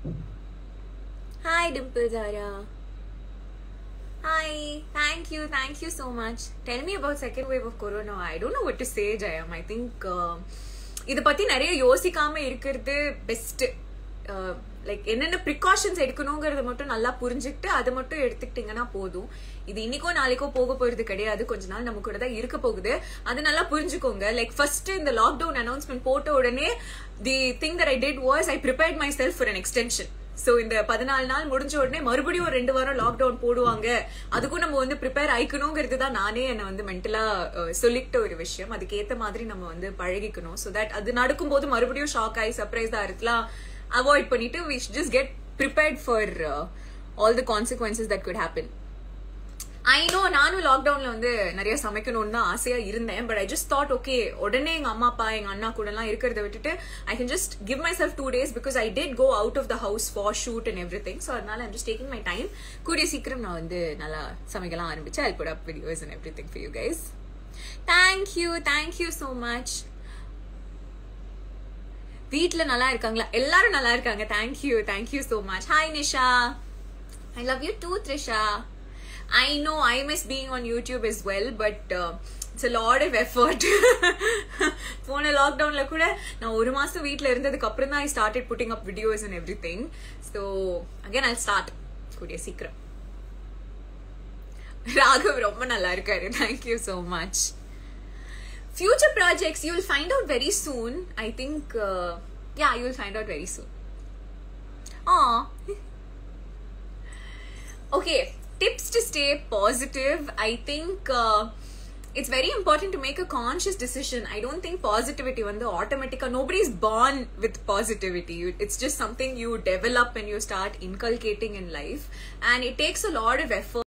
Hi, Dimple Zara. Hi, thank you, thank you so much. Tell me about second wave of corona. I don't know what to say, Jayam. I think uh, இத பத்தி நிறைய யோசிக்காம இருக்கிறது best like என்னென்ன precautions எடுக்கணுங்கிறத மட்டும் நல்லா புரிஞ்சுக்கிட்டு அதை மட்டும் எடுத்துக்கிட்டீங்கன்னா போதும் இது இன்னைக்கோ நாளைக்கோ போக போறது கிடையாது கொஞ்ச நாள் நம்ம கூட தான் இருக்க போகுது அது நல்லா புரிஞ்சுக்கோங்க லைக் ஃபர்ஸ்ட் இந்த லாக்டவுன் அனௌன்ஸ்மெண்ட் போட்ட உடனே the thing that I did was I prepared myself for an extension so இந்த பதினாலு நாள் முடிஞ்ச உடனே மறுபடியும் ஒரு ரெண்டு வாரம் லாக்டவுன் போடுவாங்க அதுக்கும் நம்ம வந்து ப்ரிப்பேர் ஆயிக்கணுங்கிறது தான் நானே என்ன வந்து மென்டலா சொல்லிக்கிட்ட ஒரு விஷயம் அதுக்கு ஏத்த மாதிரி நம்ம வந்து பழகிக்கணும் சோ தட் அது நடக்கும்போது மறுபடியும் ஷாக் ஆகி சர்ப்ரைஸ் இருக்கலாம் அவாய்ட் பண்ணிட்டு we just get prepared for all the consequences that could happen I know நானும் லாக்டவுன்ல வந்து நிறைய சமைக்கணும்னு தான் ஆசையா இருந்தேன் but I just thought okay உடனே எங்க அம்மா அப்பா எங்க அண்ணா கூட எல்லாம் இருக்கிறத விட்டுட்டு I can just give myself two days because I had go out of the house for shoot and everything so அதனால I'm just taking my time கூடிய சீக்கிரம் நான் வந்து நல்லா சமைக்கலாம் ஆரம்பிச்சு I put up videos and everything for you guys thank you thank you so much வீட்ல நல்லா இருக்காங்களா எல்லாரும் நல்லா இருக்காங்க thank you thank you so much hi Nisha I love you too Trisha I know I miss being on YouTube as well, but uh, it's a lot of effort. போன லாக்டவுன்ல கூட நான் ஒரு மாசம் வீட்ல இருந்ததுக்கு அப்புறம் தான் I started putting up videos and everything so again I start கூடிய சீக்கிரம் ராகவ் ரொம்ப நல்லா இருக்காரு thank you so much future projects you will find out very soon I think yeah you will find out very soon ah okay tips to stay positive i think uh, it's very important to make a conscious decision i don't think positivity when the automatic nobody's born with positivity it's just something you develop and you start inculcating in life and it takes a lot of effort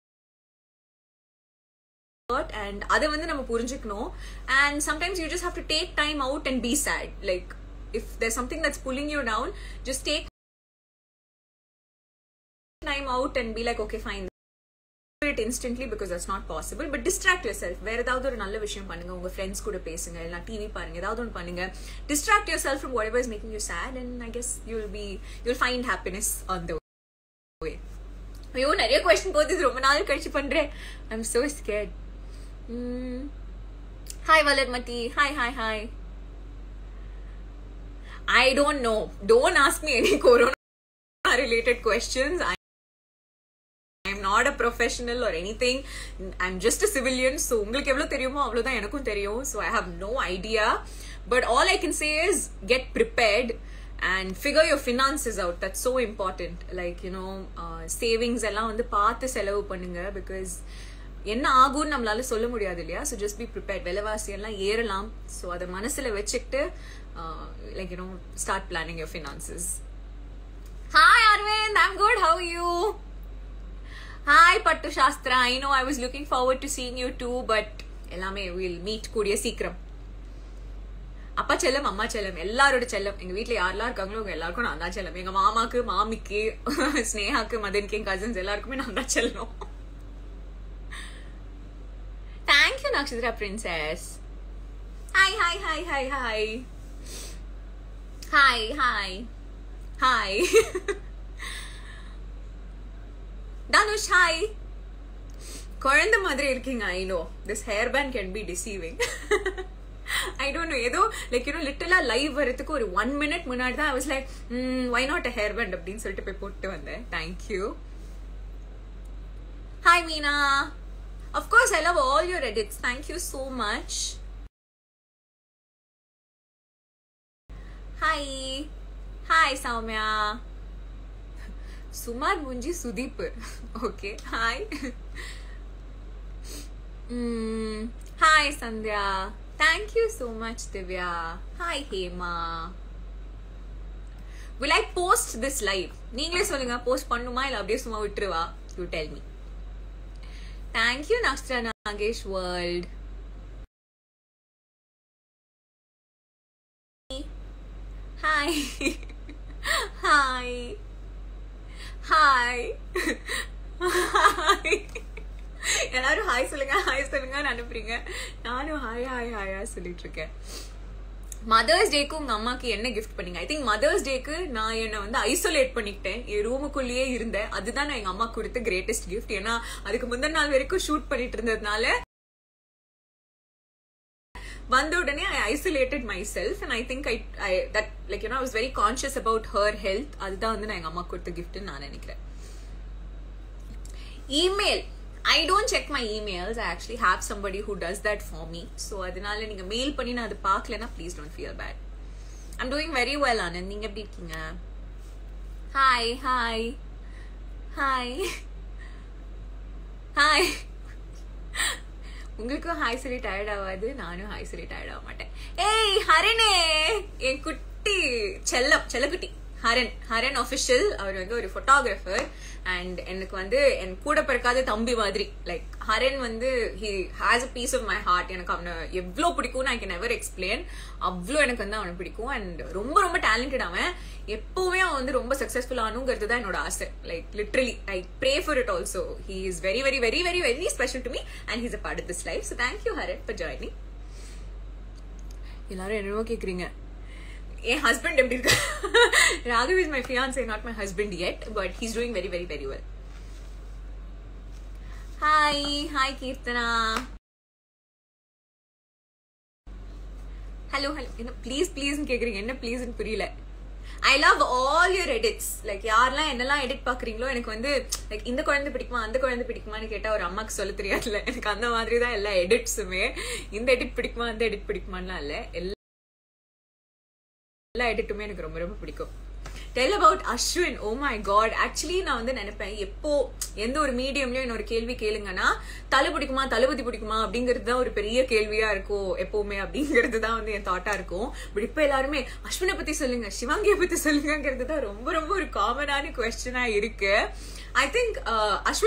and அதை வந்து நம்ம புரிஞ்சுக்கணும் and sometimes you just have to take time out and be sad like if there's something that's pulling you down just take time out and be like okay fine it instantly because that's not possible but distract yourself வேற ஏதாவது ஒரு நல்ல விஷயம் பண்ணுங்க உங்க friends கூட பேசுங்க இல்லைனா டிவி பாருங்க ஏதாவது ஒன்று பண்ணுங்க distract yourself from whatever is making you sad and i guess you'll be you'll find happiness on the way ஐயோ நிறைய கொஸ்டின் போகுது இது ரொம்ப நாள் கழிச்சு பண்றேன் I'm so scared hi Valarmathi hi hi hi I don't know. Don't ask me any corona related questions. I I'm not a professional or anything. I'm just a civilian. So உங்களுக்கு எவ்வளவு தெரியுமோ அவ்வளவுதான் எனக்கும் தெரியும். So I have no idea. But all I can say is get prepared and figure your finances out. That's so important. Like, you know, uh, savings எல்லாம் வந்து பார்த்து செலவு பண்ணுங்க because என்ன ஆகும்னு நம்மளால சொல்ல முடியாது இல்லையா ஸோ ஜஸ்ட் பி ப்ரிப்பேர்ட் விலைவாசி எல்லாம் ஏறலாம் ஸோ அதை மனசுல வச்சுக்கிட்டு like you know start planning your finances hi Aravind I'm good how you hi Pattu Shastra I know I was looking forward to seeing you too but எல்லாமே வில் மீட் கூடிய சீக்கிரம் அப்பா செல்லம் அம்மா செல்லம் எல்லாரோட செல்லம் எங்க வீட்ல யாரெல்லாம் இருக்காங்களோ அவங்க எல்லாருக்கும் நான் தான் செல்லம் எங்க மாமாக்கு மாமிக்கு ஸ்னேகாக்கு மதனுக்கு என் கசின்ஸ் எல்லாருக்குமே நான் தான் செல்லம் Thank you, Nakshatra Princess. Hi, hi, hi, hi, hi. Hi, hi. Hi. Danush, hi. குழந்தை மாதிரி இருக்கீங்க I know this hair band can be deceiving I don't know ஏதோ லைக் யூனோ லிட்டலா லைவ் வரதுக்கு ஒரு ஒன் மினிட் முன்னாடி தான் I was like why not a hair band அப்படின்னு சொல்லிட்டு போய் போட்டு வந்தேன் thank you hi Meena Of course, I love all your edits. Thank you so much. Hi. Hi, Saumya. Sumar Munji Sudeep. Okay. Hi. mm. Hi, Sandhya. Thank you so much, Divya. Hi, Hema. Will I post this live? நீங்களே சொல்லுங்க post பண்ணுமா இல்ல அப்படியே சும்மா விட்டுருவா you tell me Thank you, Nakshtra Nagesh World. Hi. Hi. Hi. Hi. எல்லாரும் hi சொல்லுங்க hi சொல்லுங்க அனுப்புறீங்க நானும் ஹாய் ஹாய் ஹாயா சொல்லிட்டு இருக்கேன் மதர்ஸ் டேக்கு உங்க அம்மாக்கு என்ன கிஃப்ட் பண்ணீங்க ஐ திங்க் மதர்ஸ் டேக்கு நான் என்ன வந்து ஐசோலேட் பண்ணிக்கிட்டேன் என் ரூமுக்குள்ளேயே இருந்தேன் அதுதான் நான் எங்க அம்மா கொடுத்த கிரேட்டஸ்ட் கிஃப்ட் ஏன்னா அதுக்கு முந்தின நாள் வரைக்கும் ஷூட் பண்ணிட்டு இருந்ததுனால வந்த உடனே I isolated myself and I think I I that like you know was very conscious about her health அதுதான் வந்து நான் எங்க அம்மா கொடுத்த கிஃப்ட்னு நான் நினைக்கிறேன் email I don't check my emails I actually have somebody who does that for me so அதனால நீங்க மெயில் பண்ணி நான் அது பார்க்கலன்னா please don't feel bad I'm doing very well Anand நீங்க எப்படி இருக்கீங்க ஹாய் ஹாய் ஹாய் ஹாய் உங்களுக்கும் ஹாய் சொல்லி டயர்ட் ஆகாது நானும் ஹாய் சொல்லி டயர்ட் ஆக மாட்டேன் ஏய் ஹரனே என் குட்டி செல்லம் செல்லக்குட்டி ஹரன் ஹரன் அஃபிஷியல் அவர் வந்து ஒரு ஃபோட்டோகிராஃபர் அண்ட் எனக்கு வந்து என் கூட பிறக்காத தம்பி மாதிரி லைக் ஹரன் வந்து he has a piece of my heart எனக்கு அவனை எவ்வளோ பிடிக்கும்னு ஐ கேன் எவர் எக்ஸ்பிளைன் அவ்வளோ எனக்கு வந்து அவனை பிடிக்கும் அண்ட் ரொம்ப ரொம்ப டேலண்டட் அவன் எப்பவுமே அவன் வந்து ரொம்ப சக்ஸஸ்ஃபுல் ஆனுங்கிறது தான் என்னோட ஆசை like literally I pray for it also he is very very very very very special to me and he's a part of this life so thank you Haran for joining எல்லாரும் என்னவோ கேக்குறீங்க என் ஹஸ்பண்ட் எப்படி இருக்கு Raghav is my fiance not my husband yet but he's doing very very very well hi hi Keerthana hello hello என்ன please ப்ளீஸ்னு கேக்குறீங்க என்ன ப்ளீஸ்னு புரியல I love all your edits like யாரெல்லாம் என்னெல்லாம் எடிட் பாக்குறீங்களோ எனக்கு வந்து லைக் இந்த குழந்தை பிடிக்குமா அந்த குழந்தை பிடிக்குமான்னு கேட்டா ஒரு அம்மாக்கு சொல்ல தெரியாதுல்ல எனக்கு அந்த மாதிரி தான் எல்லா எடிட்ஸுமே இந்த எடிட் பிடிக்குமா அந்த எடிட் பிடிக்குமான்லாம் இல்ல எல்லா எல்லா எடிட்டுமே எனக்கு ரொம்ப ரொம்ப பிடிக்கும் tell about Ashwin oh my god actually நான் வந்து நினைப்பேன் எப்போ எந்த ஒரு மீடியம்லயும் என்ன ஒரு கேள்வி கேளுங்கன்னா தலை பிடிக்குமா தளபதி பிடிக்குமா அப்படிங்கிறது தான் ஒரு பெரிய கேள்வியா இருக்கும் எப்பவுமே அப்படிங்கிறது தான் வந்து என் தாட்டா இருக்கும் பட் இப்போ எல்லாருமே அஸ்வினை பத்தி சொல்லுங்க சிவாங்கியை பத்தி சொல்லுங்கிறது தான் ரொம்ப ரொம்ப ஒரு காமனான கொஸ்டினா இருக்கு ஐ திங்க் அஸ்வின்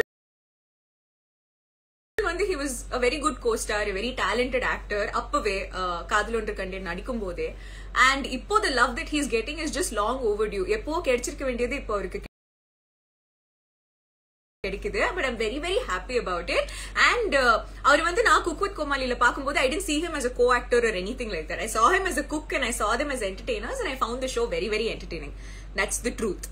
வந்து he was a very good costar very talented actor அப்பவே காதல் ஒன்று கண்டேன் நடிக்கும் போதே அண்ட் இப்போ the love that he's getting is just long overdue எப்போ கிடைச்சிருக்க வேண்டியது இப்போ அவருக்கு கிடைக்குது but I'm very very happy about it and அவர் வந்து நான் குக் வித் கோமாலியில பார்க்கும்போது I tend see him as a co actor or anything like that i saw him as a cook and i saw them as entertainers and i found the show very very entertaining that's the truth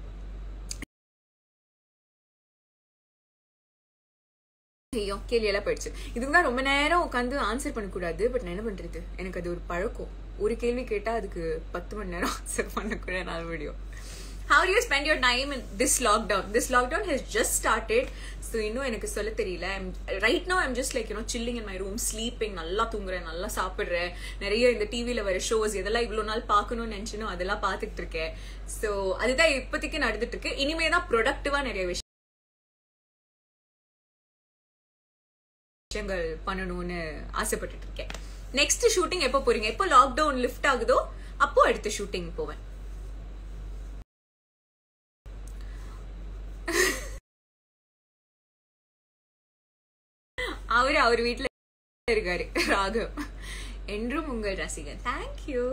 ஐயோ கேள்வியெல்லாம் போயிடுச்சு இதுக்கு தான் ரொம்ப நேரம் உட்காந்து answer பண்ணக்கூடாது but நான் என்ன பண்றது எனக்கு அது ஒரு பழக்கம் ஒரு கேள்வி கேட்டா அதுக்கு பத்து மணி நேரம் ஆன்சர் பண்ணக்கூட என்னால் முடியும் how you spend your time in this lockdown this lockdown has just started so இன்னும் எனக்கு சொல்ல தெரியல right no I'm just like you know chilling in my room sleeping நல்லா தூங்குறேன் நல்லா சாப்பிட்றேன் நிறைய இந்த டிவியில் வர ஷோஸ் எதெல்லாம் இவ்வளோ நாள் பார்க்கணும்னு நினச்சினோ அதெல்லாம் பார்த்துட்டு இருக்கேன் ஸோ அதுதான் இப்போதைக்கு நடந்துட்டு இருக்கு இனிமே தான் ப்ரொடக்டிவாக நிறைய விஷயம் விஷயங்கள் பண்ணணும்னு ஆசைப்பட்டுட்டு இருக்கேன் நெக்ஸ்ட் ஷூட்டிங் எப்போ போறீங்க எப்போ லாக்டவுன் லிஃப்ட் ஆகுதோ அப்போ அடுத்த ஷூட்டிங் போவேன் அவரு அவர் வீட்டுல இருக்காரு ராகவ் என்றும் உங்கள் ரசிகன் thank you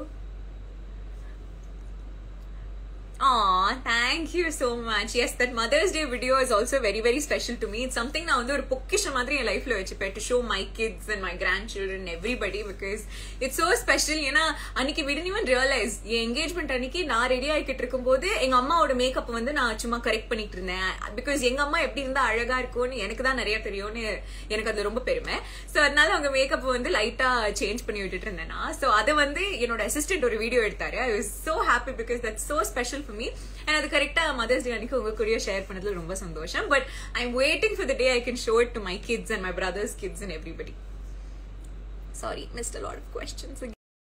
Aw, thank you so much. Yes, that Mother's Day video is also very, very special to me. It's something நான் வந்து ஒரு பொக்கிஷம் மாதிரி என் லைஃப்ல வச்சுப்பேன் to show my kids and my grandchildren everybody because it's so special ஏன்னா அன்னைக்கு விடன் ஈவன் ரியலைஸ் என் என்கேஜ்மெண்ட் அன்னைக்கு நான் ரெடி ஆகிட்டு இருக்கும்போது எங்க அம்மாவோட மேக்கப் வந்து நான் சும்மா கரெக்ட் பண்ணிட்டு இருந்தேன் பிகாஸ் எங்க அம்மா எப்படி இருந்தா அழகா இருக்கும்னு எனக்கு தான் நிறைய தெரியும்னு எனக்கு அது ரொம்ப பெருமை ஸோ அதனால அவங்க மேக்கப் வந்து லைட்டா சேஞ்ச் பண்ணி விட்டுட்டு இருந்தேன்னா ஸோ அதை வந்து என்னோட அசிஸ்டன்ட் ஒரு வீடியோ எடுத்தாரு I was so happy because that so special for me and அது கரெக்டா மதர்ஸ் டே அன்னைக்கு உங்க கூடயே ஷேர் பண்ணதுல ரொம்ப சந்தோஷம் but I am waiting for the day I can show it to my kids and my brother's kids and everybody sorry missed lot of questions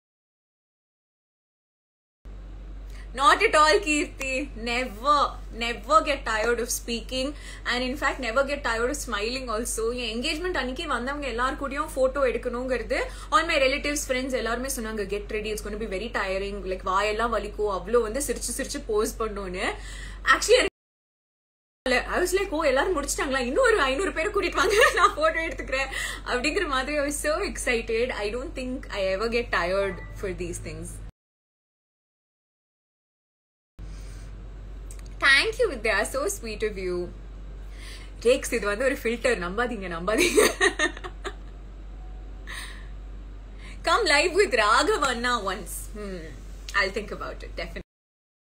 Not at all, Kirti. Never, never get tired of speaking. And in fact, never get tired of smiling also. என் engagement அன்னைக்கு வந்தவங்க எல்லார் கூடயும் photo எடுக்கணுங்கிறது all my relatives friends எல்லாருமே சொன்னாங்க get ready it's gonna be very tiring like வாயெல்லாம் வலிக்கும் அவ்வளோ வந்து சிரிச்சு சிரிச்சு போஸ் பண்ணோன்னு actually I was like oh எல்லாரும் முடிச்சிட்டாங்களா இன்னும் ஒரு ஐநூறு பேரை கூட்டிட்டு வாங்க நான் போட்டோ எடுத்துக்கிறேன் அப்படிங்கிற மாதிரி I was so excited I don't think I ever get tired for these things thank you Vidya so sweet of you thanks இது வந்து ஒரு ஃபில்டர் நம்பாதீங்க நம்பாதீங்க come live with Raghav Anna once. Hmm. I'll think about it, definitely.